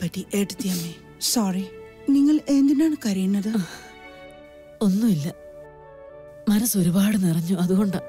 പറ്റി ഏട്ടത്തിയമ്മേ സോറി നിങ്ങൾ എന്തിനാണ് കരയുന്നത് ഒന്നുമില്ല മനസ്സ് ഒരുപാട് നിറഞ്ഞു അതുകൊണ്ടാ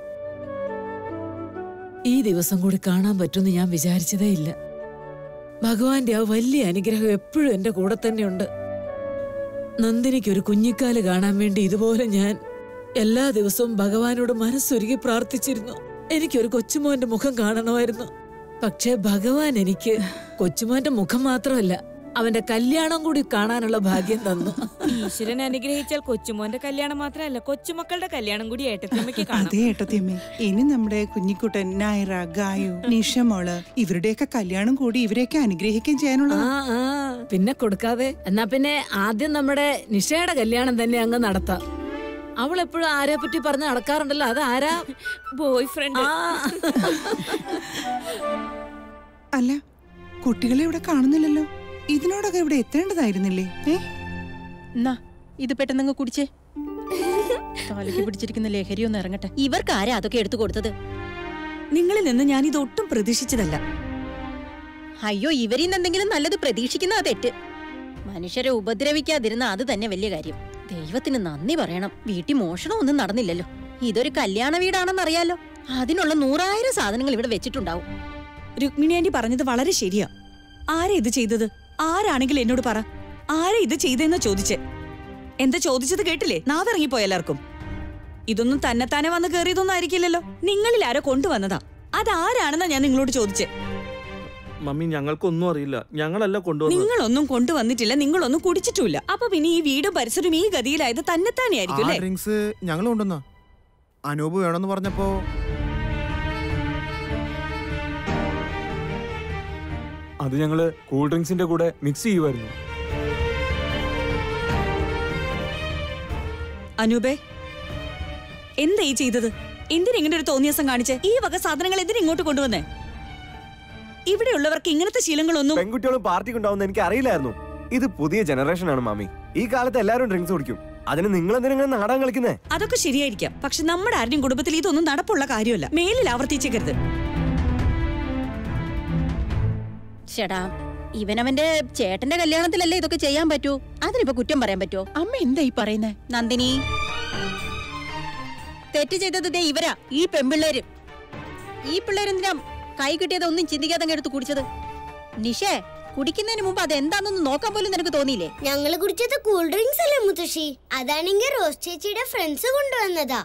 ഈ ദിവസം കൂടി കാണാൻ പറ്റുമെന്ന് ഞാൻ വിചാരിച്ചതേ ഇല്ല ഭഗവാന്റെ ആ വലിയ അനുഗ്രഹം എപ്പോഴും എന്റെ കൂടെ തന്നെയുണ്ട് നന്ദിനിക്ക് ഒരു കുഞ്ഞിക്കാല് കാണാൻ വേണ്ടി ഇതുപോലെ ഞാൻ എല്ലാ ദിവസവും ഭഗവാനോട് മനസ്സൊരുക്കി പ്രാർത്ഥിച്ചിരുന്നു എനിക്കൊരു കൊച്ചുമോന്റെ മുഖം കാണണമായിരുന്നു പക്ഷേ ഭഗവാൻ എനിക്ക് കൊച്ചുമോന്റെ മുഖം മാത്രമല്ല അവന്റെ കല്യാണം കൂടി കാണാനുള്ള ഭാഗ്യം തന്നു ഈശ്വരൻ അനുഗ്രഹിച്ചാൽ കൊച്ചുമോന്റെ കല്യാണം മാത്രമല്ല കൊച്ചുമക്കളുടെ കല്യാണം കൂടി ഏട്ടത്തിയമ്മയ്ക്ക് കാണാം അതെ ഏട്ടത്തിയമ്മേ ഇനി നമ്മുടെ കുഞ്ഞിക്കുട്ടൻ നായറ ഗായു നിഷമോള് ഇവരുടെയൊക്കെ കല്യാണം കൂടി ഇവരെയൊക്കെ അനുഗ്രഹിക്കുകയും ചെയ്യാനുള്ള ആ ആ പിന്നെ കൊടുക്കാതെ എന്നാ പിന്നെ ആദ്യം നമ്മുടെ നിഷയുടെ കല്യാണം തന്നെ അങ്ങ് നടത്താം അവൾ എപ്പോഴും ആരെ പറ്റി പറഞ്ഞ് നടക്കാറുണ്ടല്ലോ അത് ആരാ ബോയ് ഫ്രണ്ട് ആ അല്ല കുട്ടികളെ ഇവിടെ കാണുന്നില്ലല്ലോ ഇതിനോടൊക്കെ ഇവിടെ എത്തേണ്ടതായിരുന്നില്ലേ ഏ എന്നാ ഇത് പെട്ടെന്നങ്ങ് കുടിച്ചേ തലയ്ക്ക് പിടിച്ചിരിക്കുന്ന ലഹരി ഒന്ന് ഇറങ്ങട്ടെ ഇവർക്ക് ആരാ അതൊക്കെ എടുത്തു കൊടുത്തത് നിങ്ങളിൽ നിന്ന് ഞാൻ ഇത് ഒട്ടും പ്രതീക്ഷിച്ചതല്ല അയ്യോ ഇവരിൽ നിന്ന് എന്തെങ്കിലും നല്ലത് പ്രതീക്ഷിക്കുന്ന തെറ്റ് മനുഷ്യരെ ഉപദ്രവിക്കാതിരുന്ന അത് തന്നെ വലിയ കാര്യം ദൈവത്തിന് നന്ദി പറയണം വീട്ടിൽ മോഷണമൊന്നും നടന്നില്ലല്ലോ ഇതൊരു കല്യാണ വീടാണെന്നറിയാലോ അതിനുള്ള നൂറായിരം സാധനങ്ങൾ ഇവിടെ വെച്ചിട്ടുണ്ടാവും രുക്മിണി ആന്റി പറഞ്ഞത് വളരെ ശരിയാ ആരാ ഇത് ചെയ്തത് ആരാണെങ്കിലും എന്നോട് പറ ആരാ ഇത് ചെയ്തെന്ന് ചോദിച്ചേ എന്താ ചോദിച്ചത് കേട്ടില്ലേ നാവിറങ്ങിപ്പോയ എല്ലാവർക്കും ഇതൊന്നും തന്നെത്താനെ വന്ന് കയറിയതൊന്നും ആയിരിക്കില്ലല്ലോ നിങ്ങളിൽ ആരോ കൊണ്ടുവന്നതാ അതാരാണെന്നാ ഞാൻ നിങ്ങളോട് ചോദിച്ചേ മമ്മി ഞങ്ങൾക്കൊന്നും അറിയില്ല ഞങ്ങളല്ല കൊണ്ടുവന്നത് നിങ്ങളൊന്നും കൊണ്ടുവന്നിട്ടില്ല നിങ്ങളൊന്നും കുടിച്ചിട്ടുമില്ല അപ്പൊ പിന്നെ ഈ വീടും പരിസരവും ഈ ഗതിയിലായത് തന്നെത്താനെ ആയിരിക്കും അല്ലേ ഡ്രിങ്ക്സ് ഞങ്ങൾ കൊണ്ടുവന്ന അനൂപ് വേണമെന്ന് പറഞ്ഞപ്പോ അത് ഞങ്ങള് കൂൾ ഡ്രിങ്ക്സിന്റെ കൂടെ മിക്സ് ചെയ്യുമായിരുന്നു അനൂപേ എന്താ ഈ ചെയ്തത് എന്തിനാ ഇങ്ങനെ ഒരു തോന്നിയാസം കാണിച്ചേ ഈ വക സാധനങ്ങൾ എന്തിനാ ഇങ്ങോട്ട് കൊണ്ടുവന്നേ ഇവിടെയുള്ളവർക്ക് ഇങ്ങനത്തെ ശീലങ്ങളൊന്നും പെൺകുട്ടികളും പാർട്ടിക്ക് ഉണ്ടാവുന്ന എനിക്ക് അറിയില്ലായിരുന്നു ഇത് പുതിയ ജനറേഷൻ ആണ് മാമി ഈ കാലത്ത് എല്ലാവരും ഡ്രിങ്ക്സ് കുടിക്കും അതിന് നിങ്ങൾ എന്തിനാ നാടകം കളിക്കുന്നേ അതൊക്കെ ശരിയായിരിക്കാം പക്ഷെ നമ്മുടെ ആരുടെയും കുടുംബത്തിൽ ഇതൊന്നും നടപ്പുള്ള കാര്യമല്ല മേലിൽ ആവർത്തിച്ചേക്കരുത് ചേടാ ഇവനവന്റെ ചേട്ടന്റെ കല്യാണത്തിലല്ലേ ഇതൊക്കെ ചെയ്യാൻ പറ്റൂ അതിനിപ്പോ കുറ്റം പറയാൻ പറ്റുമോ അമ്മ എന്താ ഈ പറയുന്നേ നന്ദിനി തെറ്റ് ചെയ്തത് ദേ ഇവരാ ഈ പെമ്പിള്ളേര് ഈ പിള്ളേരെന്തിനാ കൈ കിട്ടിയത് ഒന്നും ചിന്തിക്കാതെ അങ്ങ് എടുത്ത് കുടിച്ചത് നിഷേ കുടിക്കുന്നതിന് മുമ്പ് അത് എന്താണെന്നൊന്ന് നോക്കാൻ പോലും നിനക്ക് തോന്നിയില്ലേ ഞങ്ങള് കുടിച്ചത് കൂൾ ഡ്രിങ്ക്സ് അല്ലേ മുത്തശ്ശി അതാണെങ്കിൽ റോസ് ചേച്ചിയുടെ ഫ്രണ്ട്സ് കൊണ്ടുവന്നതാ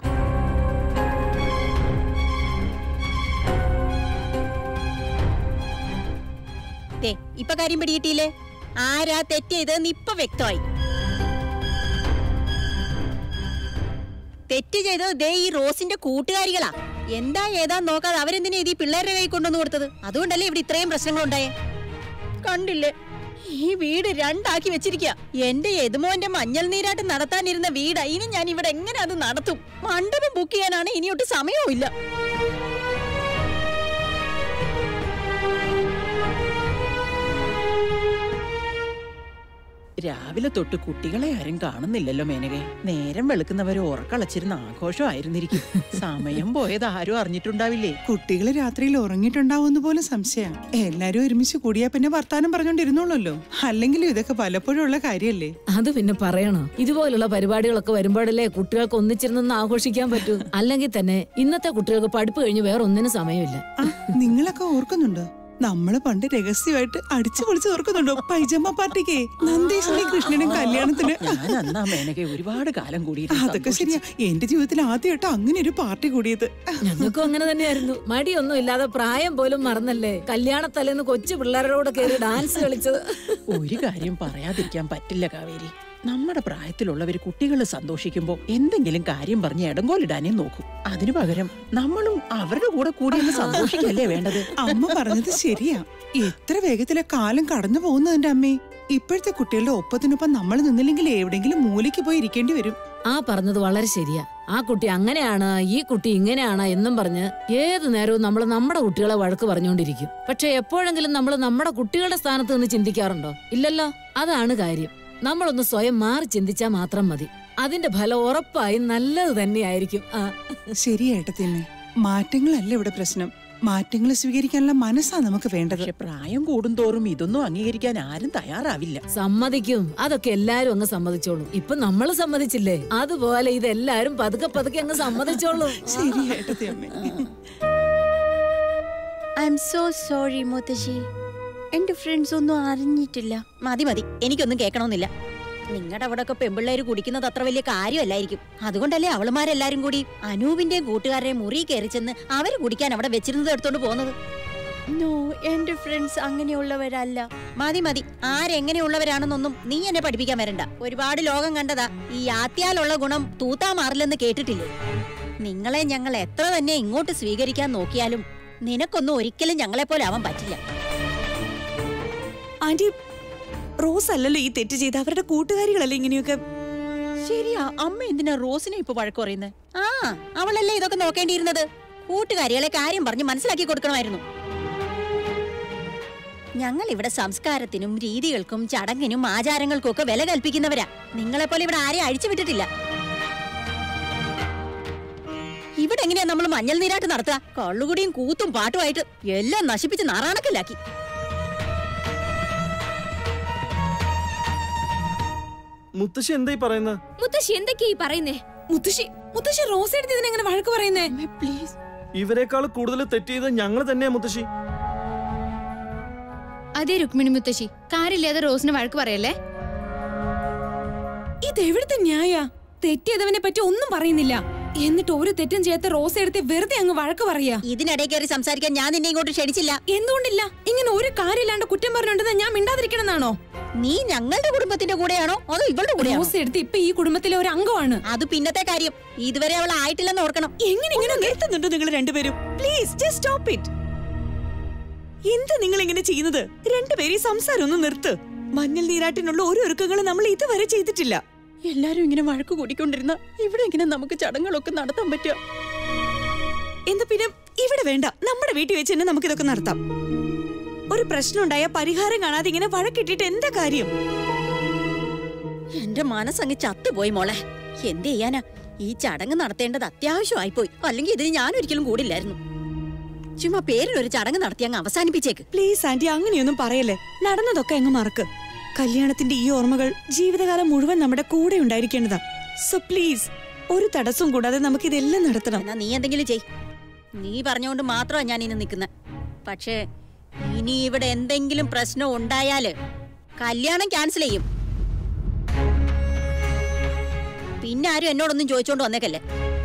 ദേ ഇപ്പൊ കാര്യം പിടികിട്ടിയില്ലേ ആരാ തെറ്റ് ചെയ്തതെന്ന് ഇപ്പൊ വ്യക്തമായി തെറ്റ് ചെയ്തത് ദേ ഈ റോസിന്റെ കൂട്ടുകാരികളാ എന്താ ഏതാ നോക്കാതെ അവരെന്തിനാ ഇത് ഈ പിള്ളേരുടെ കൈ കൊണ്ടുവന്ന് കൊടുത്തത് അതുകൊണ്ടല്ലേ ഇവിടെ ഇത്രയും പ്രശ്നങ്ങൾ ഉണ്ടായേ കണ്ടില്ലേ ഈ വീട് രണ്ടാക്കി വെച്ചിരിക്കുക എന്റെ യതുമോന്റെ മഞ്ഞൾ നീരാട്ട് നടത്താനിരുന്ന വീടാ ഇനി ഞാൻ ഇവിടെ എങ്ങനെ അത് നടത്തും മണ്ഡപം ബുക്ക് ചെയ്യാനാണ് ഇനിയൊട്ട് സമയവും ഇല്ല രാവിലെ തൊട്ട് കുട്ടികളെ ആരും കാണുന്നില്ലല്ലോ മേനകെ നേരം വെളുക്കുന്നവര് ഉറക്കളച്ചിരുന്ന ആഘോഷമായിരുന്നിരിക്കും സമയം പോയത് ആരും അറിഞ്ഞിട്ടുണ്ടാവില്ലേ കുട്ടികള് രാത്രിയിൽ ഉറങ്ങിയിട്ടുണ്ടാവുമെന്ന് പോലും സംശയം എല്ലാരും ഒരുമിച്ച് കൂടിയാ പിന്നെ വർത്താനം പറഞ്ഞോണ്ടിരുന്നോളല്ലോ അല്ലെങ്കിലും ഇതൊക്കെ പലപ്പോഴും ഉള്ള കാര്യല്ലേ അത് പിന്നെ പറയണോ ഇതുപോലുള്ള പരിപാടികളൊക്കെ വരുമ്പോഴല്ലേ കുട്ടികൾക്ക് ഒന്നിച്ചിരുന്നൊന്ന് ആഘോഷിക്കാൻ പറ്റൂ അല്ലെങ്കിൽ തന്നെ ഇന്നത്തെ കുട്ടികൾക്ക് പഠിപ്പ് കഴിഞ്ഞ് വേറെ ഒന്നിനും സമയമില്ല ആ, നിങ്ങളൊക്കെ ഓർക്കുന്നുണ്ടോ നമ്മള് പണ്ട് രഹസ്യമായിട്ട് അടിച്ചു പൊളിച്ച് ഓർക്കുന്നുണ്ടോ പൈജമ്മ പാർട്ടിക്ക് നന്ദേഷിന്റെയും കൃഷ്ണനും കല്യാണത്തിന് ഞാൻ അന്നാ മേനകെ ഒരുപാട് കാലം കൂടി അതൊക്കെ ശരിയാ എന്റെ ജീവിതത്തിൽ ആദ്യമായിട്ട് അങ്ങനെ ഒരു പാർട്ടി കൂടിയത് ഞങ്ങൾക്കും അങ്ങനെ തന്നെയായിരുന്നു മടിയൊന്നും ഇല്ലാതെ പ്രായം പോലും മറന്നല്ലേ കല്യാണത്തലേന്ന് കൊച്ചു പിള്ളേരോട് കയറി ഡാൻസ് കളിച്ചത് ഒരു കാര്യം പറയാതിരിക്കാൻ പറ്റില്ല കാവേരി നമ്മുടെ പ്രായത്തിലുള്ളവര് കുട്ടികൾ സന്തോഷിക്കുമ്പോ എന്തെങ്കിലും കാര്യം പറഞ്ഞ് ഇടങ്കോലിടാനേ നോക്കും അതിനു പകരം നമ്മളും അവരുടെ കൂടെ കൂടി ഒന്ന് സന്തോഷിക്കല്ലേ വേണ്ടത് അമ്മ പറഞ്ഞത് ശരിയാ എത്ര വേഗത്തിലെ കാലം കടന്നു പോകുന്നതിന്റെ അമ്മേ ഇപ്പോഴത്തെ കുട്ടികളുടെ ഒപ്പത്തിനൊപ്പം നമ്മൾ നിന്നില്ലെങ്കിൽ എവിടെങ്കിലും മൂലയ്ക്ക് പോയി ഇരിക്കേണ്ടി വരും ആ പറഞ്ഞത് വളരെ ശരിയാ ആ കുട്ടി അങ്ങനെയാണ് ഈ കുട്ടി ഇങ്ങനെയാണ് എന്നും പറഞ്ഞ് ഏതു നേരവും നമ്മൾ നമ്മുടെ കുട്ടികളെ വഴക്ക് പറഞ്ഞുകൊണ്ടിരിക്കും പക്ഷെ എപ്പോഴെങ്കിലും നമ്മൾ നമ്മുടെ കുട്ടികളുടെ സ്ഥാനത്ത് നിന്ന് ചിന്തിക്കാറുണ്ടോ ഇല്ലല്ലോ അതാണ് കാര്യം നമ്മളൊന്ന് സ്വയം മാറി ചിന്തിച്ചാൽ മാത്രം മതി അതിന്റെ ഫലം ഉറപ്പായും നല്ലത് തന്നെയായിരിക്കും ആ ശരിയേട്ടത്തിന്നെ മാറ്റങ്ങളല്ല ഇവിടെ പ്രശ്നം മാറ്റങ്ങൾ സ്വീകരിക്കാനുള്ള മനസ്സാ നമുക്ക് വേണ്ടത് പക്ഷെ പ്രായം കൂടുന്തോറും ഇതൊന്നും അംഗീകരിക്കാൻ ആരും തയ്യാറാവില്ല സമ്മതിക്കും അതൊക്കെ എല്ലാരും അങ്ങ് സമ്മതിച്ചോളും ഇപ്പൊ നമ്മള് സമ്മതിച്ചില്ലേ അതുപോലെ ഇതെല്ലാരും പതുക്കെ പതുക്കെ അങ്ങ് സമ്മതിച്ചോളും ശരിയായിട്ടത്തെ അമ്മേ ഐ എം സോ സോറി മുത്തശ്ശി എന്റെ ഫ്രണ്ട്സ് ഒന്നും അറിഞ്ഞിട്ടില്ല മതി മതി എനിക്കൊന്നും കേൾക്കണമെന്നില്ല നിങ്ങളുടെ അവിടെ ഒക്കെ പെമ്പിള്ളേര് കുടിക്കുന്നത് അത്ര വലിയ കാര്യമല്ലായിരിക്കും അതുകൊണ്ടല്ലേ അവളുമാരെല്ലാരും കൂടി അനൂപിന്റെയും കൂട്ടുകാരെയും മുറി കയറി ചെന്ന് അവര് കുടിക്കാൻ അവിടെ വെച്ചിരുന്നത് എടുത്തോണ്ട് പോകുന്നത് നോ എന്റെ ഫ്രണ്ട്സ് അങ്ങനെയുള്ളവരല്ല മതി മതി ആരെങ്ങനെയുള്ളവരാണെന്നൊന്നും നീ എന്നെ പഠിപ്പിക്കാൻ വരണ്ട ഒരുപാട് ലോകം കണ്ടതാ ഈ ആത്യാലുള്ള ഗുണം തൂത്താ മാറില്ലെന്ന് കേട്ടിട്ടില്ലേ നിങ്ങളെ ഞങ്ങൾ എത്ര തന്നെ ഇങ്ങോട്ട് സ്വീകരിക്കാൻ നോക്കിയാലും നിനക്കൊന്നും ഒരിക്കലും ഞങ്ങളെ പോലെ ആവാൻ പറ്റില്ല ആന്റി റോസ് അല്ലല്ലോ ഈ തെറ്റ് ചെയ്ത് അവരുടെ കൂട്ടുകാരികളല്ലേ ഇങ്ങനെയൊക്കെ ശരിയാ അമ്മ എന്തിനാ റോസിനെ ഇപ്പൊ വഴക്ക് പറയുന്നത് ആ അവളല്ലേ ഇതൊക്കെ നോക്കേണ്ടിയിരുന്നത് കൂട്ടുകാരികളെ കാര്യം പറഞ്ഞ് മനസ്സിലാക്കി കൊടുക്കണമായിരുന്നു ഞങ്ങൾ ഇവിടെ സംസ്കാരത്തിനും രീതികൾക്കും ചടങ്ങിനും ആചാരങ്ങൾക്കും ഒക്കെ വില കൽപ്പിക്കുന്നവരാ നിങ്ങളെ പോലെ ഇവിടെ ആരെയും അഴിച്ചു വിട്ടിട്ടില്ല ഇവിടെ എങ്ങനെയാ നമ്മൾ മഞ്ഞൾ നീരാട്ട് നടത്തുക കള്ളുകുടിയും കൂത്തും പാട്ടുമായിട്ട് എല്ലാം നശിപ്പിച്ച് നാറാണക്കല്ലാക്കി മുത്തശ്ശി എന്തായി പറയുന്നത് മുത്തശ്ശി എന്തൊക്കെയാ ഈ പറയുന്നേ മുത്തശ്ശി മുത്തശ്ശി റോസ് എടുത്ത് ഇതിനെങ്ങനെ വഴക്ക് പറയുന്നേ പ്ലീസ് ഇവരെക്കാൾ കൂടുതൽ തെറ്റ് ചെയ്ത് ഞങ്ങൾ തന്നെയാ മുത്തശ്ശി അതെ രുക്മിണി മുത്തശ്ശി കാര്യമില്ലാതെ റോസിന് വഴക്ക് പറയല്ലേ ഇത് എവിടുത്തെ ന്യായ തെറ്റിയതവനെ പറ്റി ഒന്നും പറയുന്നില്ല എന്നിട്ട് ഒരു തെറ്റും ചെയ്യാത്ത റോസ് എടുത്ത് വെറുതെ അങ്ങ് വഴക്ക് പറയാ ഇതിനിടയിൽ കയറി സംസാരിക്കാൻ ഞാൻ നിന്നെ ഇങ്ങോട്ട് ക്ഷണിച്ചില്ല എന്തുകൊണ്ടില്ല ഇങ്ങനെ ഒരു കാര്യമില്ലാണ്ട് കുറ്റം പറഞ്ഞുണ്ടെന്ന് ഞാൻ മിണ്ടാതിരിക്കണമെന്നാണോ നീ ഞങ്ങളുടെ കുടുംബത്തിന്റെ കൂടെയാണോ അതോ ഇവളുടെ കൂടെയാണോ റോസ് എടുത്ത് ഇപ്പൊ ഈ കുടുംബത്തിലെ ഒരു അംഗമാണ് അത് പിന്നത്തെ കാര്യം ഇതുവരെ അവൾ ആയിട്ടില്ലെന്ന് ഓർക്കണം എങ്ങനെ ഇങ്ങനെ നിർത്തുന്നുണ്ടോ നിങ്ങൾ രണ്ടുപേരും പ്ലീസ് ജസ്റ്റ് സ്റ്റോപ്പ് ഇറ്റ് എന്ത് നിങ്ങൾ ഇങ്ങനെ ചെയ്യുന്നത് രണ്ടുപേരും സംസാരം ഒന്ന് നിർത്ത് മഞ്ഞൾ നീരാട്ടിനുള്ള ഒരു ഒരുക്കങ്ങളും നമ്മൾ ഇതുവരെ ചെയ്തിട്ടില്ല എല്ലാരും ഇങ്ങനെ വഴക്ക് കൂടിക്കൊണ്ടിരുന്ന ഇവിടെ ഇങ്ങനെ നമുക്ക് ചടങ്ങുകളൊക്കെ നടത്താൻ പറ്റുക എന്താ പിന്നെ ഇവിടെ വേണ്ട നമ്മുടെ വീട്ടിൽ വെച്ച് തന്നെ നമുക്ക് ഇതൊക്കെ നടത്താം ഒരു പ്രശ്നം ഉണ്ടായ പരിഹാരം കാണാതെ ഇങ്ങനെ വഴക്കിട്ടിട്ട് എന്താ കാര്യം എന്റെ മനസ്സങ്ങ് ചത്തുപോയി മോളെ എന്ത് ചെയ്യാനാ ഈ ചടങ്ങ് നടത്തേണ്ടത് അത്യാവശ്യമായി പോയി അല്ലെങ്കിൽ ഇതിന് ഞാൻ ഒരിക്കലും കൂടില്ലായിരുന്നു ചുമ്മാ പേരിനൊരു ചടങ്ങ് നടത്തി അങ്ങ് അവസാനിപ്പിച്ചേക്ക് പ്ലീസ് ആന്റി അങ്ങനെയൊന്നും പറയല്ലേ നടന്നതൊക്കെ അങ്ങ് മറക്ക് കല്യാണത്തിന്റെ ഈ ഓർമ്മകൾ ജീവിതകാലം മുഴുവൻ നമ്മുടെ കൂടെ ഉണ്ടായിരിക്കേണ്ടതാ സോ പ്ലീസ് ഒരു തടസ്സവും കൂടാതെ നമുക്ക് ഇതെല്ലാം നടത്തണം എന്നാ നീ എന്തെങ്കിലും ചെയ് നീ പറഞ്ഞുകൊണ്ട് മാത്രമാ ഞാൻ ഇന്ന് നിൽക്കുന്നത് പക്ഷേ ഇനി ഇവിടെ എന്തെങ്കിലും പ്രശ്നം ഉണ്ടായാല് കല്യാണം ക്യാൻസൽ ചെയ്യും പിന്നെ ആരും എന്നോടൊന്നും ചോദിച്ചോണ്ട് വന്നേക്കല്ലേ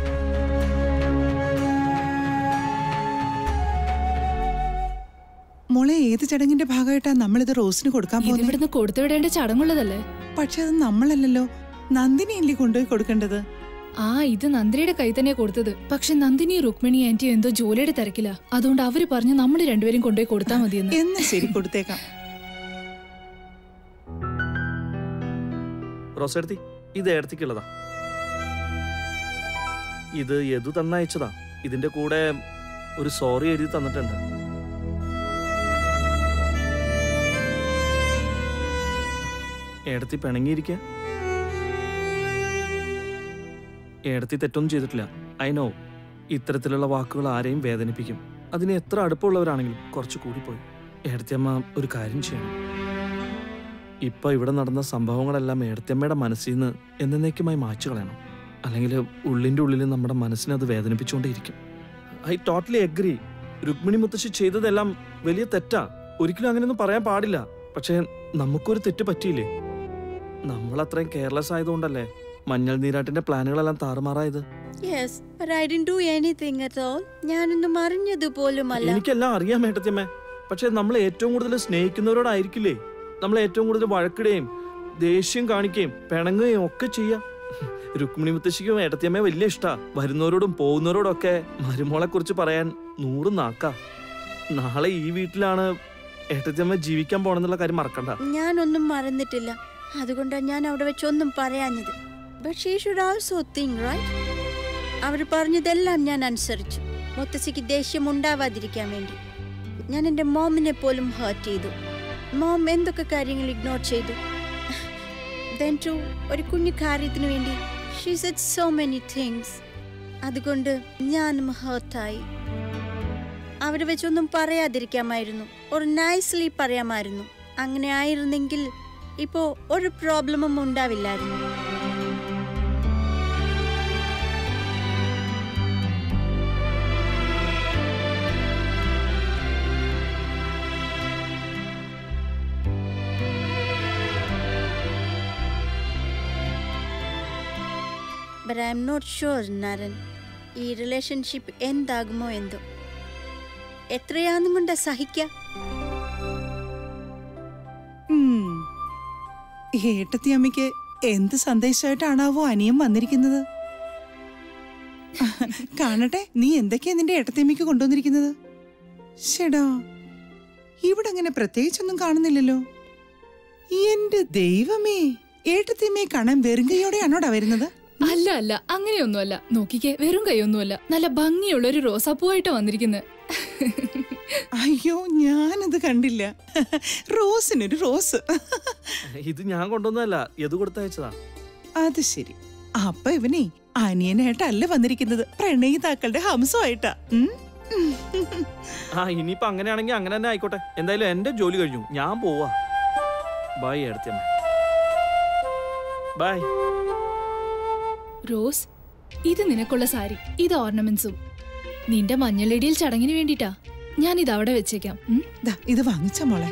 മോളെ ഏത് ചടങ്ങിന്റെ ഭാഗമായിട്ടാ നമ്മളിത് റോസിന് കൊടുക്കാൻ പോകുന്നത് ഇവിടുന്ന് കൊടുത്തുവിടേണ്ട ചടങ്ങുള്ളതല്ലേ പക്ഷെ അത് നമ്മളല്ലല്ലോ നന്ദിനിയല്ലേ കൊണ്ടുപോയി കൊടുക്കേണ്ടത് ആ ഇത് നന്ദിനിയുടെ കൈ തന്നെ കൊടുത്തത് പക്ഷെ നന്ദിനി രുക്മിണി ആന്റിയും എന്തോ ജോലിയുടെ തിരക്കില്ല അതുകൊണ്ട് അവര് പറഞ്ഞു നമ്മൾ രണ്ടുപേരും കൊണ്ടുപോയി കൊടുത്താൽ മതിയെന്ന് എന്ന് ശരി കൊടുത്തേക്കാം റോസെടുത്തി ഇത് ഏടത്തിക്കുള്ളതാ ഇത് യദു തന്നയച്ചതാ ഇതിന്റെ കൂടെ ഒരു സോറി എഴുതി തന്നിട്ടുണ്ട് ഏടത്തി പിണങ്ങിയിരിക്ക ഏടത്തി തെറ്റൊന്നും ചെയ്തിട്ടില്ല ഐ നോ ഇത്തരത്തിലുള്ള വാക്കുകൾ ആരെയും വേദനിപ്പിക്കും അതിന് എത്ര അടുപ്പമുള്ളവരാണെങ്കിലും കുറച്ച് കൂടിപ്പോയി ഏടത്തിയമ്മ ഒരു കാര്യം ചെയ്യണം ഇപ്പൊ ഇവിടെ നടന്ന സംഭവങ്ങളെല്ലാം ഏടത്തിയമ്മയുടെ മനസ്സിൽ നിന്ന് എന്നേക്കുമായി മായ്ച്ചു കളയണം അല്ലെങ്കിൽ ഉള്ളിന്റെ ഉള്ളിൽ നമ്മുടെ മനസ്സിനെ അത് വേദനിപ്പിച്ചുകൊണ്ടേയിരിക്കും ഐ ടോട്ടലി അഗ്രി രുക്മിണി മുത്തശ്ശി ചെയ്തതെല്ലാം വലിയ തെറ്റാ ഒരിക്കലും അങ്ങനെയൊന്നും പറയാൻ പാടില്ല പക്ഷേ നമുക്കൊരു തെറ്റ് പറ്റിയില്ലേ നമ്മൾ അത്രയും കെയർലെസ് ആയതുകൊണ്ടല്ലേ മഞ്ഞൾ നീരാട്ടിന്റെ പ്ലാനുകളെല്ലാം താറുമാറായത് yes I didn't do anything at all ഞാനൊന്നും അറിഞ്ഞത് പോലുമല്ല എനിക്കെല്ലാം അറിയാം ഏട്ടത്തിയമ്മേ പക്ഷെ നമ്മൾ ഏറ്റവും കൂടുതൽ സ്നേഹിക്കുന്നവരോടായിരിക്കില്ലേ നമ്മൾ ഏറ്റവും കൂടുതൽ വഴക്കിടുകയും ദേഷ്യം കാണിക്കുകയും പിണങ്ങുകയും ഒക്കെ ചെയ്യാം രുക്മിണി മുത്തശ്ശിക്കും ഏട്ടത്തിയമ്മേ വലിയ ഇഷ്ടാ വരുന്നവരോടും പോകുന്നവരോടും ഒക്കെ മരുമോളെ കുറിച്ച് പറയാൻ നൂറ് നാക്കാ നാളെ ഈ വീട്ടിലാണ് ഏട്ടത്തിയമ്മ ജീവിക്കാൻ പോണെന്നുള്ള കാര്യം മറക്കണ്ട ഞാനൊന്നും മറന്നിട്ടില്ല അതുകൊണ്ടാണ് ഞാൻ അവിടെ വെച്ചൊന്നും പറയാഞ്ഞത് but she should also think right അവർ പറഞ്ഞതെല്ലാം ഞാൻ അനുസരിച്ചു മുത്തശ്ശിക്ക് ദേഷ്യം ഉണ്ടാവാതിരിക്കാൻ വേണ്ടി ഞാൻ എൻ്റെ മോമിനെ പോലും ഹേർട്ട് ചെയ്തു മോം എന്തൊക്കെ കാര്യങ്ങൾ ഇഗ്നോർ ചെയ്തു ദെൻ ടു ഒരു കുഞ്ഞു കാര്യത്തിന് വേണ്ടി she said so many things അതുകൊണ്ട് ഞാനും ഹേർട്ടായി അവിടെ വെച്ചൊന്നും പറയാതിരിക്കാമായിരുന്നു ഒരു നൈസ്ലി പറയാമായിരുന്നു അങ്ങനെ ആയിരുന്നെങ്കിൽ ഇപ്പോ ഒരു പ്രോബ്ലമും ഉണ്ടാവില്ലായിരുന്നു but I am not sure Naran ഈ റിലേഷൻഷിപ്പ് എന്താകുമോ എന്തോ എത്രയാന്നും കൊണ്ട് സഹിക്ക ഉം. ഏട്ടത്തി അമ്മയ്ക്ക് എന്ത് സന്ദേശമായിട്ടാണാവോ അനിയൻ വന്നിരിക്കുന്നത് കാണട്ടെ നീ എന്തൊക്കെയാ നിന്റെ ഏട്ടത്തിയമ്മയ്ക്ക് കൊണ്ടുവന്നിരിക്കുന്നത് ഷെടാ ഇവിടെ അങ്ങനെ പ്രത്യേകിച്ചൊന്നും കാണുന്നില്ലല്ലോ എന്റെ ദൈവമേ ഏട്ടത്തിയമ്മയെ കാണാൻ വെറുങ്കയോടെയാണോടാ വരുന്നത് അല്ല അല്ല അങ്ങനെയൊന്നുമല്ല നോക്കിക്കേ വെറും കൈയൊന്നുമല്ല നല്ല ഭംഗിയുള്ള ഒരു റോസാപ്പൂവായിട്ടാ വന്നിരിക്കുന്നത് അയ്യോ ഞാനത് കണ്ടില്ല റോസിനൊരു റോസ് ഇത് ഞാൻ കൊണ്ടുവന്നതല്ല എത് കൊടുത്തയച്ചതാ അത് ശരി അപ്പൊ ഇവനെ അനിയനായിട്ടല്ല വന്നിരിക്കുന്നത് പ്രണയിതാക്കളുടെ ഹംസമായിട്ടാ ഉം? ആ ഇനിയിപ്പോ അങ്ങനെയാണെങ്കിൽ അങ്ങനെ തന്നെ ആയിക്കോട്ടെ എന്തായാലും എന്റെ ജോലി കഴിഞ്ഞു ഞാൻ പോവാ ബൈ എടുത്തമ്മ ബൈ റോസ് ഇത് നിനക്കുള്ള സാരി ഇത് ഓർണമെന്റ്സും നിന്റെ മഞ്ഞളിടിയിൽ ചടങ്ങിന് വേണ്ടിട്ടാ ഞാൻ ഇത് അവിടെ വെച്ചേക്കാം ഉം? ദാ, ഇത് വാങ്ങിച്ച മോളെ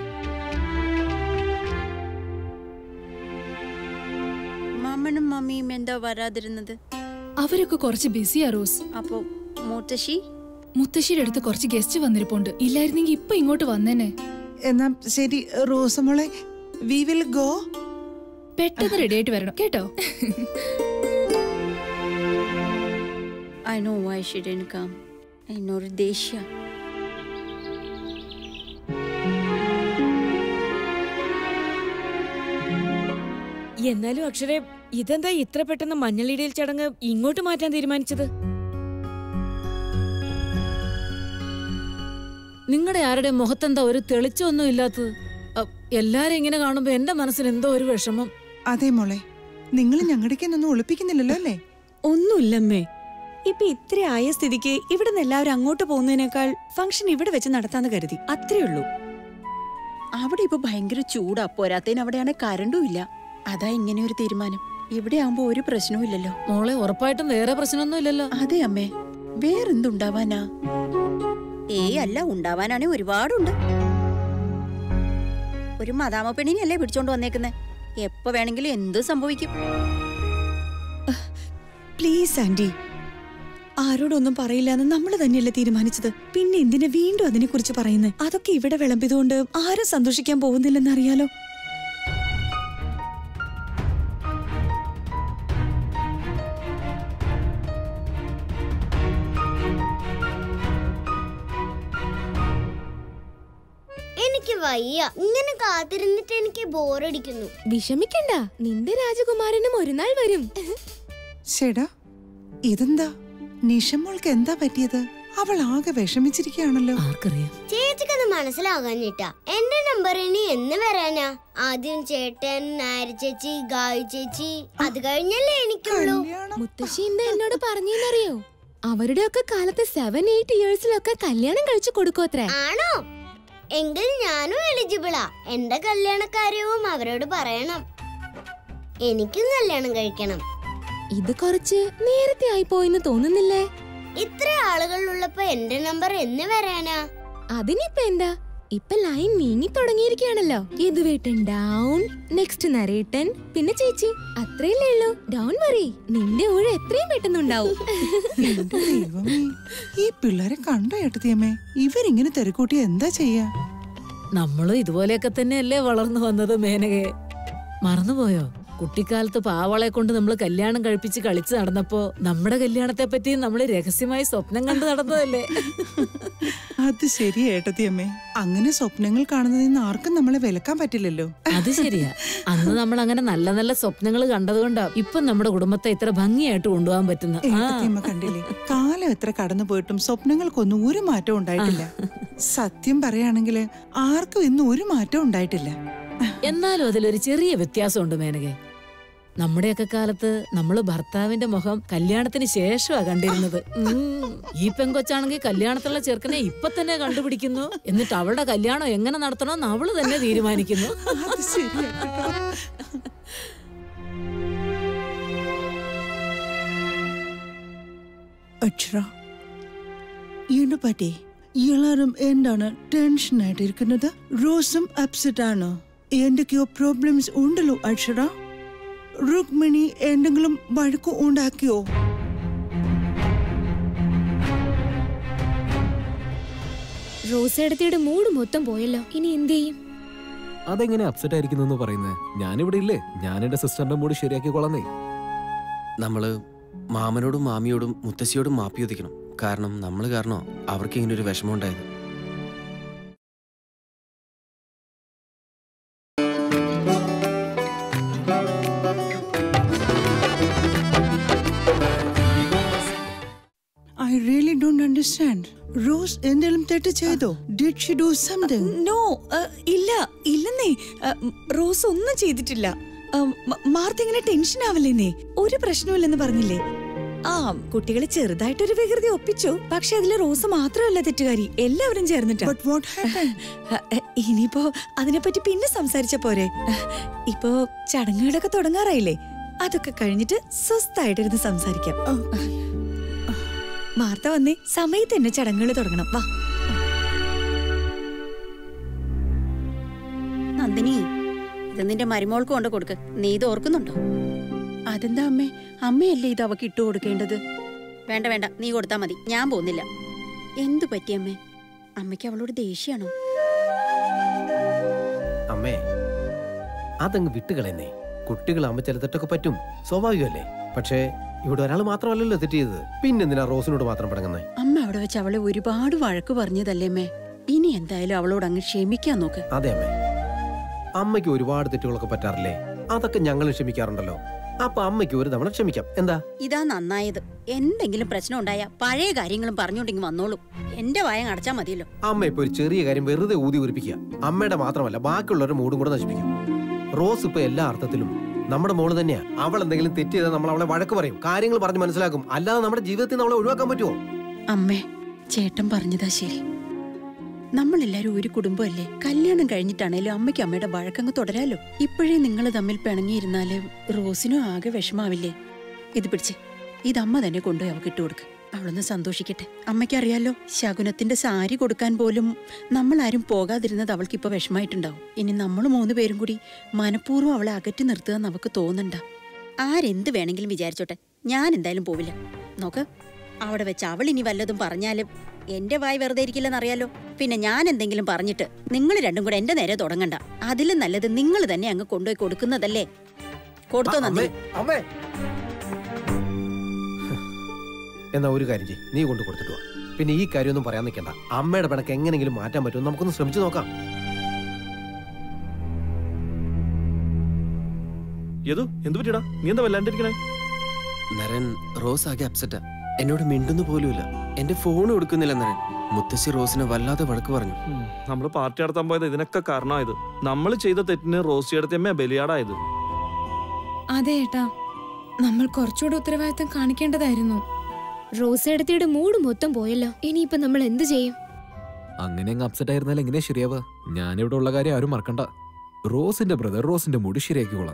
മാമനും മമ്മിയും എന്താ വരാതിരുന്നത് അവരൊക്കെ കുറച്ച് ബിസിയാ റോസ് അപ്പോ മുത്തശ്ശി മുത്തശ്ശിയുടെ അടുത്ത് കുറച്ച് ഗസ്റ്റ് വന്നിരിപ്പുണ്ട് ഇല്ലായിരുന്നെങ്കിൽ ഇപ്പൊ ഇങ്ങോട്ട് വന്നേനെ എന്നാ ശരി റോസ് മോളെ വി വിൽ ഗോ പെട്ടെന്ന് റെഡി ആയിട്ട് വരണം കേട്ടോ I know why she didn't come എന്നൊരു ദേഷ്യ എന്നാലും അക്ഷരെ ഇതെന്താ ഇത്ര പെട്ടെന്ന് മഞ്ഞളിടിയിൽ ചടങ്ങ് ഇങ്ങോട്ട് മാറ്റാൻ തീരുമാനിച്ചത് നിങ്ങളുടെ ആരുടെ മുഖത്തെന്താ ഒരു തെളിച്ചൊന്നും ഇല്ലാത്തത് അ, എല്ലാരും ഇങ്ങനെ കാണുമ്പോ എന്റെ മനസ്സിന് എന്തോ ഒരു വിഷമം അതെ മോളെ നിങ്ങൾ ഞങ്ങളുടെക്കൊന്നും ഒളിപ്പിക്കുന്നില്ലല്ലോ അല്ലേ ഒന്നുമില്ലമ്മേ ഇപ്പൊ ഇത്ര ആയ സ്ഥിതിക്ക് ഇവിടെ നിന്ന് എല്ലാവരും അങ്ങോട്ട് പോകുന്നതിനേക്കാൾ ഫംഗ്ഷൻ ഇവിടെ വെച്ച് നടത്താന്ന് കരുതി അത്രേ ഉള്ളൂ അവിടെ ഇപ്പൊ ഭയങ്കര ചൂടാ പോരാത്തതിന് അവിടെയാണ് കരണ്ടും ഇല്ല അതാ ഇങ്ങനെ ഒരു തീരുമാനം ഇവിടെ ആവുമ്പോ ഒരു പ്രശ്നവും ഇല്ലല്ലോ മോളെ ഉറപ്പായിട്ടും വേറെ പ്രശ്നമൊന്നും ഇല്ലല്ലോ അതെ അമ്മേ വേറെന്തുണ്ടാവാനാ ഏയ് അല്ല ഉണ്ടാവാനാണെ ഒരുപാടുണ്ട് ഒരു മദാമ പെണ്ണിനെയല്ലേ പിടിച്ചോണ്ട് വന്നേക്കുന്നേ എപ്പോ വേണമെങ്കിലും എന്ത് സംഭവിക്കും പ്ലീസ് ആന്റി ആരോടൊന്നും പറയില്ല എന്ന് നമ്മൾ തന്നെയല്ലേ തീരുമാനിച്ചത് പിന്നെ എന്തിനാ വീണ്ടും അതിനെ കുറിച്ച് പറയുന്നത് അതൊക്കെ ഇവിടെ വിളമ്പിയതുകൊണ്ട് ആരും സന്തോഷിക്കാൻ പോകുന്നില്ലെന്ന് അറിയാലോ എനിക്ക് വയ്യ ഇങ്ങനെ കാത്തിരുന്നിട്ട് എനിക്ക് ബോറടിക്കുന്നു വിഷമിക്കണ്ട നിന്റെ രാജകുമാരനും ഒരു നാൾ വരും ചേടാ ഇതെന്താ നിഷമോൾക്ക് എന്താ പറ്റിയത് അവൾ ആകെ വിഷമിച്ചിരിക്കുകയാണല്ലോ ആർക്കറിയാം ചേച്ചിക്കത് മനസ്സിലാകാഞ്ഞിട്ടാ എന്റെ നമ്പർ ഇനി എന്ന് വരാനാ ആദ്യം ചേട്ടൻ നായർ ചേച്ചി ഗായു ചേച്ചി അത് കഴിഞ്ഞല്ലേ എനിക്കുള്ളൂ മുത്തശ്ശി എന്താ എന്നോട് പറഞ്ഞെന്നറിയോ അവരുടെയൊക്കെ കാലത്ത് സെവൻ എയ്റ്റ് ഇയേഴ്സിലൊക്കെ കല്യാണം കഴിച്ചു കൊടുക്കോത്രേ ആണോ എങ്കിൽ ഞാനും എലിജിബിളാ എന്റെ കല്യാണക്കാര്യവും അവരോട് പറയണം എനിക്കും കല്യാണം കഴിക്കണം ഇത് കുറച്ച് നേരത്തെ ആയിപ്പോയെന്ന് തോന്നുന്നില്ലേ ഇത്ര ആളുകൾ ഉള്ളപ്പോ എന്റെ നമ്പർ എന്ന് വരാനാ അതിനിപ്പ എന്താ ഇപ്പൊ ലൈൻ നീങ്ങി തുടങ്ങിയിരിക്കുകയാണല്ലോ യദുവേട്ടൻ ഡൗൺ നെക്സ്റ്റ് നരേട്ടൻ പിന്നെ ചേച്ചി അത്രയല്ലേ ഉള്ളൂ ഡൗൺ വറി നിന്റെ ഊഴ എത്രയും പെട്ടെന്നുണ്ടാവും എന്റെ ദൈവമേ ഈ പിള്ളേരെ കണ്ടോ ഏട്ടത്തിയമ്മേ ഇവരിങ്ങനെ തിരക്കൂട്ടി എന്താ ചെയ്യാ നമ്മളും ഇതുപോലെയൊക്കെ തന്നെയല്ലേ വളർന്നു വന്നത് മേനകെ മറന്നുപോയോ കുട്ടിക്കാലത്ത് പാവളെ കൊണ്ട് നമ്മൾ കല്യാണം കഴിപ്പിച്ച് കളിച്ച് നടന്നപ്പോ നമ്മുടെ കല്യാണത്തെ പറ്റി നമ്മൾ രഹസ്യമായി സ്വപ്നം കണ്ടു നടന്നതല്ലേ അത് ശരി ഏട്ടത്തിയമ്മേ അങ്ങനെ സ്വപ്നങ്ങൾ കാണുന്നതിന് ആർക്കും നമ്മളെ വിലക്കാൻ പറ്റില്ലല്ലോ അത് ശരിയാ അന്ന് നമ്മൾ അങ്ങനെ നല്ല നല്ല സ്വപ്നങ്ങൾ കണ്ടതുകൊണ്ടാ ഇപ്പൊ നമ്മുടെ കുടുംബത്തെ ഇത്ര ഭംഗിയായിട്ട് കൊണ്ടുപോകാൻ പറ്റുന്ന ആ ഏട്ടത്തിയമ്മ കണ്ടില്ലേ കാലം എത്ര കടന്നു പോയിട്ടും സ്വപ്നങ്ങൾക്കൊന്നും ഒരു മാറ്റവും ഉണ്ടായിട്ടില്ല സത്യം പറയുകയാണെങ്കിൽ ആർക്കും ഇന്ന് ഒരു മാറ്റവും ഉണ്ടായിട്ടില്ല എന്നാലും അതിലൊരു ചെറിയ വ്യത്യാസമുണ്ട് മേനകെ നമ്മുടെയൊക്കെ കാലത്ത് നമ്മള് ഭർത്താവിന്റെ മുഖം കല്യാണത്തിന് ശേഷമാ കണ്ടിരുന്നത് ഉം. ഈ പെങ്കൊച്ചാണെങ്കിൽ കല്യാണത്തിലുള്ള ചെറുക്കനെ ഇപ്പൊ തന്നെ കണ്ടുപിടിക്കുന്നു എന്നിട്ട് അവളുടെ കല്യാണം എങ്ങനെ നടത്തണമെന്ന് അവള് തന്നെ തീരുമാനിക്കുന്നു അത് ശരിയാ കേട്ടോ. അക്ഷര ഈണ പറ്റി എല്ലാരും എന്താണ് ടെൻഷനായിട്ട് ഇരിക്കുന്നത് റോസും അപ്സെറ്റ് ആണ് എന്തൊക്കെയോ പ്രോബ്ലംസ് ഉണ്ടല്ലോ അക്ഷര രുക്മിണി എന്തെങ്കിലും വഴക്ക് ഉണ്ടാക്കിയോ റോസേടത്തിയുടെ മൂഡ് മൊത്തം പോയല്ലോ ഇനി എന്ത് ചെയ്യും അതെങ്ങനെ അപ്സെറ്റ് ആയിരിക്കുന്നു പറയുന്നത് ഞാനിവിടെ ഇല്ലേ ഞാൻ എന്റെ സിസ്റ്ററിന്റെ മൂഡ് ശരിയാക്കി കൊള്ളന്നേ നമ്മള് മാമനോടും മാമിയോടും മുത്തശ്ശിയോടും മാപ്പി ചോദിക്കണം കാരണം നമ്മൾ കാരണോ അവർക്ക് ഇങ്ങനെ ഒരു വിഷമം ഉണ്ടായത് I really don't understand Rose എന്തെങ്കിലും തെറ്റ് ചെയ്തോ did she do something no ഇല്ല ഇല്ലെന്നേ അ, ഉം, റോസ് ഒന്നും ചെയ്തിട്ടില്ല ഉം, മ- മാർത്ത ഇങ്ങനെ ടെൻഷൻ ആവില്ലെന്നേ ഒരു പ്രശ്നമില്ലെന്ന് പറഞ്ഞില്ലേ ആ കുട്ടികളെ ചെറുതായിട്ടൊരു വികൃതി ഒപ്പിച്ചു പക്ഷെ അതില് റോസ് മാത്രമല്ല തെറ്റുകാരി എല്ലാവരും ചേർന്നിട്ടാ ഇനിയിപ്പോ അതിനെപ്പറ്റി പിന്നെ സംസാരിച്ച പോരെ ഇപ്പോ ചടങ്ങുകളൊക്കെ തുടങ്ങാറായില്ലേ അതൊക്കെ കഴിഞ്ഞിട്ട് സ്വസ്ഥായിട്ടിരുന്ന് സംസാരിക്കാം മാർത്ത വന്നേ സമയത്ത് തന്നെ ചടങ്ങുകൾ തുടങ്ങണം വാ നന്ദിനി ഇത് നിന്റെ മരുമോൾക്ക് കൊണ്ട് കൊടുക്ക് നീ ഇത് ഓർക്കുന്നുണ്ടോ അതെന്താ അമ്മേ അമ്മയല്ലേ ഇത് അവക്ക് ഇട്ടു കൊടുക്കേണ്ടത് വേണ്ട വേണ്ട നീ കൊടുത്താ മതി ഞാൻ പോകുന്നില്ല എന്തു പറ്റി അമ്മേ അമ്മയ്ക്ക് അവളോട് ദേഷ്യാണോ അമ്മേ അതങ്ങ് വിട്ടുകളെന്നേ കുട്ടികളാകുമ്പോ ചില തെറ്റൊക്കെ പറ്റും സ്വാഭാവികമല്ലേ പക്ഷേ ഇവിടെ ഒരാൾ മാത്രമല്ലല്ലോ തെറ്റ് ചെയ്തത് പിന്നെന്തിനാ റോസിനോട് മാത്രം പടങ്ങുന്നേ അമ്മ അവിടെ വെച്ച് അവളെ ഒരുപാട് വഴക്ക് പറഞ്ഞതല്ലേ അമ്മേ ഇനി എന്തായാലും അവളോട് അങ്ങ് ക്ഷമിക്കാൻ നോക്ക് അതെ അമ്മേ അമ്മയ്ക്ക് ഒരുപാട് തെറ്റുകളൊക്കെ പറ്റാറില്ലേ അതൊക്കെ ഞങ്ങളും ക്ഷമിക്കാറുണ്ടല്ലോ അപ്പൊ അമ്മയ്ക്ക് ഒരു തവണ ക്ഷമിക്കാം എന്താ ഇതാ നന്നായത് എന്തെങ്കിലും പ്രശ്നം ഉണ്ടായ പഴയ കാര്യങ്ങളും പറഞ്ഞോണ്ടെങ്കിൽ വന്നോളൂ എന്റെ വായം അടച്ചാ മതിയല്ലോ അമ്മ ഇപ്പൊ ഒരു ചെറിയ കാര്യം വെറുതെ ഊതി ഉരിപ്പിക്കുക അമ്മയുടെ മാത്രമല്ല ബാക്കിയുള്ളവരുടെ മൂടും കൂടെ നശിപ്പിക്കും റോസ് ഇപ്പൊ എല്ലാ അർത്ഥത്തിലും നമ്മുടെ മോള് തന്നെയാ അവൾ എന്തെങ്കിലും തെറ്റ് ചെയ്താൽ നമ്മൾ അവളെ വഴക്ക് പറയും കാര്യങ്ങൾ പറഞ്ഞ് മനസ്സിലാക്കും അല്ലാതെ നമ്മുടെ ജീവിതത്തിൽ നിന്ന് അവളെ ഒഴിവാക്കാൻ പറ്റുമോ അമ്മേ ചേട്ടൻ പറഞ്ഞതാ ശരി നമ്മളെല്ലാരും ഒരു കുടുംബമല്ലേ കല്യാണം കഴിഞ്ഞിട്ടാണേലും അമ്മയ്ക്ക് അമ്മയുടെ വഴക്കങ്ങ് തുടരാലോ ഇപ്പോഴേ നിങ്ങൾ തമ്മിൽ പിണങ്ങിയിരുന്നാല് റോസിനും ആകെ വിഷമാവില്ലേ ഇത് പിടിച്ച് ഇത് അമ്മ തന്നെ കൊണ്ടുപോയി അവൾക്ക് ഇട്ടു കൊടുക്ക് അവളൊന്ന് സന്തോഷിക്കട്ടെ അമ്മയ്ക്കറിയാലോ ശകുനത്തിന്റെ സാരി കൊടുക്കാൻ പോലും നമ്മളാരും പോകാതിരുന്നത് അവൾക്ക് ഇപ്പൊ വിഷമായിട്ടുണ്ടാവും ഇനി നമ്മൾ മൂന്ന് പേരും കൂടി മനഃപൂർവ്വം അവളെ അകറ്റി നിർത്തുക നമുക്ക് തോന്നണ്ട ആരെന്ത് വേണമെങ്കിലും വിചാരിച്ചോട്ടെ ഞാൻ എന്തായാലും പോവില്ല നോക്ക് അവിടെ വെച്ച് അവൾ ഇനി വല്ലതും പറഞ്ഞാലും എന്റെ വായി വെറുതെ ഇരിക്കില്ലെന്നറിയാലോ പിന്നെ ഞാൻ എന്തെങ്കിലും പറഞ്ഞിട്ട് നിങ്ങൾ രണ്ടും കൂടെ എന്റെ നേരെ തുടങ്ങണ്ട അതിലും നല്ലത് നിങ്ങൾ തന്നെ അങ്ങ് കൊണ്ടുപോയി കൊടുക്കുന്നതല്ലേ കൊടുത്തോ നന്ദി അമ്മേ എന്നാ ഒരു കാര്യം ചെയ്യ് നീ കൊണ്ട് കൊടുത്തിട്ട് വാ പിന്നെ ഈ കാര്യമൊന്നും പറയാൻ നിൽക്കണ്ട അമ്മയുടെ പിണക്ക് എങ്ങനെങ്കിലും മാറ്റാൻ പറ്റുമോ നമുക്കൊന്ന് ശ്രമിച്ചു നോക്കാം യദു എന്ത് പറ്റിയടാ നീ എന്താ വല്ലാണ്ടിരിക്കണേ നരൻ റോസ് ആകെ അപ്സെറ്റാ എന്നോട് മിണ്ടുന്നു പോലുമില്ല എന്റെ ഫോൺ കൊടുക്കുന്നില്ല നരൻ മുത്തശ്ശി റോസിനെ വല്ലാതെ വഴക്ക് പറഞ്ഞു നമ്മൾ പാർട്ടി നടത്താൻ പോയത് ഇതിനൊക്കെ കാരണമായത് നമ്മൾ ചെയ്ത തെറ്റിന് റോസിയടത്തമ്മ ബലിയാടായത് അതെ ഏട്ടാ നമ്മൾ കുറച്ചുകൂടെ ഉത്തരവാദിത്തം കാണിക്കേണ്ടതായിരുന്നു റോസേടത്തിയുടെ മൂഡ് മൊത്തം പോയല്ലോ ഇനിയിപ്പോ നമ്മൾ എന്ത് ചെയ്യും അങ്ങനെ അങ്ങ് അപ്സെറ്റ് ആയിരുന്നാൽ എങ്ങനെയാ ശരിയാവുക ഞാനിവിടെ ഉള്ള കാര്യം ആരും മറക്കണ്ട റോസിന്റെ ബ്രദർ റോസിന്റെ മുടി ശരിയാക്കിക്കോളാം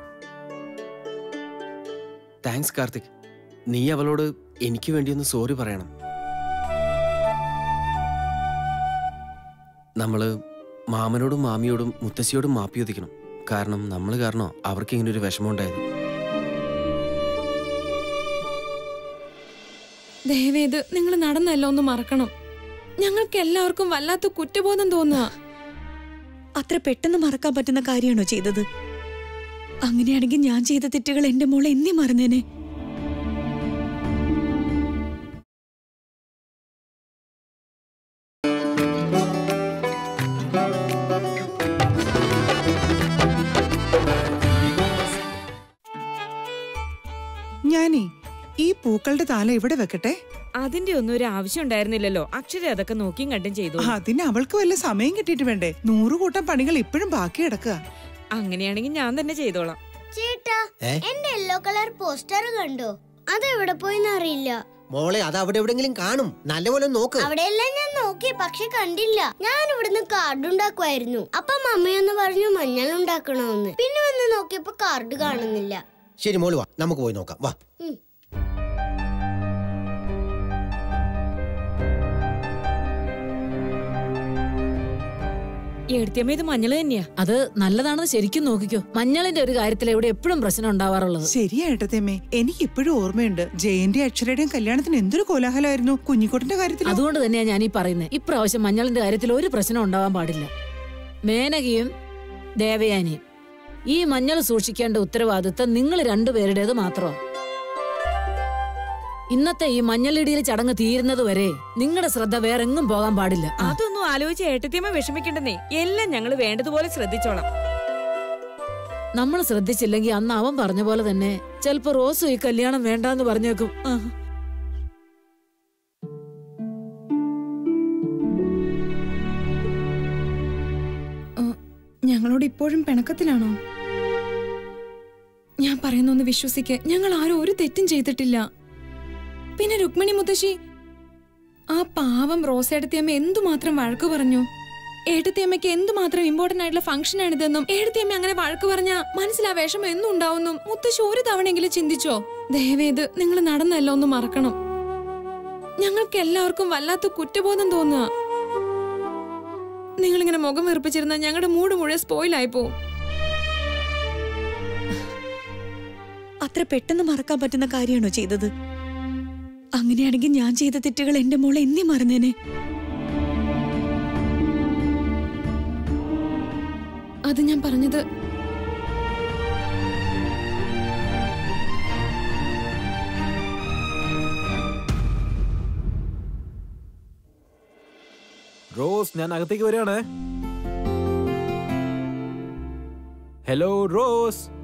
താങ്ക്സ് കാർത്തിക് നീ അവളോട് എനിക്ക് വേണ്ടി ഒന്ന് സോറി പറയണം നമ്മള് മാമനോടും മാമിയോടും മുത്തശ്ശിയോടും മാപ്പി ചോദിക്കണം കാരണം നമ്മൾ കാരണോ അവർക്ക് ഇങ്ങനെ ഒരു വിഷമം ഉണ്ടായത് ദയവേത് നിങ്ങൾ നടന്നല്ലോ ഒന്ന് മറക്കണം ഞങ്ങൾക്ക് എല്ലാവർക്കും വല്ലാത്ത കുറ്റബോധം തോന്നുക അത്ര പെട്ടെന്ന് മറക്കാൻ പറ്റുന്ന കാര്യമാണോ ചെയ്തത് അങ്ങനെയാണെങ്കിൽ ഞാൻ ചെയ്ത തെറ്റുകൾ എന്റെ മോളെ എന്നേ മറന്നേനെ ഞാനേ ഈ പൂക്കളുടെ താല ഇവിടെ വെക്കട്ടെ അതിന്റെ ഒന്നും ഒരു ആവശ്യം ഉണ്ടായിരുന്നില്ലല്ലോ അക്ഷര അതൊക്കെ നോക്കിയും കണ്ടും ചെയ്തു അതിന് അവൾക്ക് വല്ല സമയം കിട്ടിയിട്ട് വേണ്ടേ നൂറ് കൂട്ടം പണികൾ ഇപ്പോഴും ബാക്കി കിടക്കുക അങ്ങനെയാണെങ്കിൽ ഞാൻ തന്നെ ചെയ്തോളാം ചേട്ടാ ഏ? എന്റെ യെല്ലോ കളർ പോസ്റ്റർ കണ്ടോ അതെവിടെ പോയിന്ന് അറിയില്ല മോളെ അത് അവിടെ എവിടെങ്കിലും കാണും നല്ലപോലെ നോക്ക് അവിടെയെല്ലാം ഞാൻ നോക്കി പക്ഷെ കണ്ടില്ല ഞാൻ ഇവിടുന്ന് കാർഡ് ഉണ്ടാക്കുമായിരുന്നു അപ്പൊ മമ്മിയൊന്ന് പറഞ്ഞു മഞ്ഞൾ ഉണ്ടാക്കണമെന്ന് പിന്നെ വന്ന് നോക്കിയപ്പോ കാർഡ് കാണുന്നില്ല ശരി മോള് വാ നമുക്ക് പോയി നോക്കാം വാ ഉം. എടുത്തിയമ്മ ഇത് മഞ്ഞൾ തന്നെയാ അത് നല്ലതാണെന്ന് ശരിക്കും നോക്കിക്കോ മഞ്ഞളിന്റെ ഒരു കാര്യത്തിൽ ഇവിടെ എപ്പോഴും പ്രശ്നം ഉണ്ടാവാറുള്ളത് ശരിയാ ഏട്ടത്തേമ്മേ എനിക്ക് ഇപ്പോഴും ഓർമ്മയുണ്ട് ജയന്റെ അക്ഷരയുടെയും കല്യാണത്തിന് എന്തൊരു കോലാഹലമായിരുന്നു കുഞ്ഞിക്കുട്ടന്റെ കാര്യത്തിൽ അതുകൊണ്ട് തന്നെയാ ഞാൻ ഈ പറയുന്നത് ഇപ്രാവശ്യം മഞ്ഞളിന്റെ കാര്യത്തിൽ ഒരു പ്രശ്നം ഉണ്ടാവാൻ പാടില്ല മേനകയും ദേവയാനിയും ഈ മഞ്ഞൾ സൂക്ഷിക്കേണ്ട ഉത്തരവാദിത്തം നിങ്ങൾ രണ്ടുപേരുടേത് മാത്രമാണ് ഇന്നത്തെ ഈ മഞ്ഞളിടിയിൽ ചടങ്ങ് തീരുന്നത് വരെ നിങ്ങളുടെ ശ്രദ്ധ വേറെങ്ങും പോകാൻ പാടില്ല ആ. അതൊന്നും ആലോചിച്ച് ഏട്ടത്തിയമ്മ വിഷമിക്കണ്ടെന്നേ എല്ലാം ഞങ്ങൾ വേണ്ടതുപോലെ ശ്രദ്ധിച്ചോളാം നമ്മൾ ശ്രദ്ധിച്ചില്ലെങ്കിൽ അന്ന് അവൻ പറഞ്ഞ പോലെ തന്നെ ചിലപ്പോ റോസും ഈ കല്യാണം വേണ്ടാന്ന് പറഞ്ഞേക്കും ആ. ഞങ്ങളോട് ഇപ്പോഴും പിണക്കത്തിലാണോ ഞാൻ പറയുന്ന ഒന്ന് വിശ്വസിക്ക് ഞങ്ങൾ ആരും ഒരു തെറ്റും ചെയ്തിട്ടില്ല പിന്നെ രുക്മിണി മുത്തശ്ശി ആ പാവം റോസേടത്തിയമ്മ എന്തുമാത്രം വഴക്ക് പറഞ്ഞു ഏട്ടത്തിയമ്മയ്ക്ക് എന്തുമാത്രം ഇമ്പോർട്ടന്റ് ആയിട്ടുള്ള ഫംഗ്ഷൻ ആണിതെന്നും ഏട്ടത്തിയമ്മ അങ്ങനെ വഴക്ക് പറഞ്ഞ മനസ്സിൽ ആ വിഷമം എന്നും ഉണ്ടാവുന്നും മുത്തശ്ശി ഒരു തവണയെങ്കിലും ചിന്തിച്ചോ ദയവേത് നിങ്ങൾ നടന്നല്ലോ ഒന്ന് മറക്കണം ഞങ്ങൾക്ക് എല്ലാവർക്കും വല്ലാത്ത കുറ്റബോധം തോന്നുക നിങ്ങളിങ്ങനെ മുഖം വീർപ്പിച്ചിരുന്ന ഞങ്ങളുടെ മൂഡ് മുഴുവൻ സ്പോയിലായി പോവും അത്ര പെട്ടെന്ന് മറക്കാൻ പറ്റുന്ന കാര്യമാണോ ചെയ്തത് അങ്ങനെയാണെങ്കിൽ ഞാൻ ചെയ്ത തെറ്റുകൾ എന്റെ മോളെ എന്നേ മറന്നേനെ അത് ഞാൻ പറഞ്ഞത് റോസ് ഞാൻ അകത്തേക്ക് വരികയാണ് ഹലോ റോസ്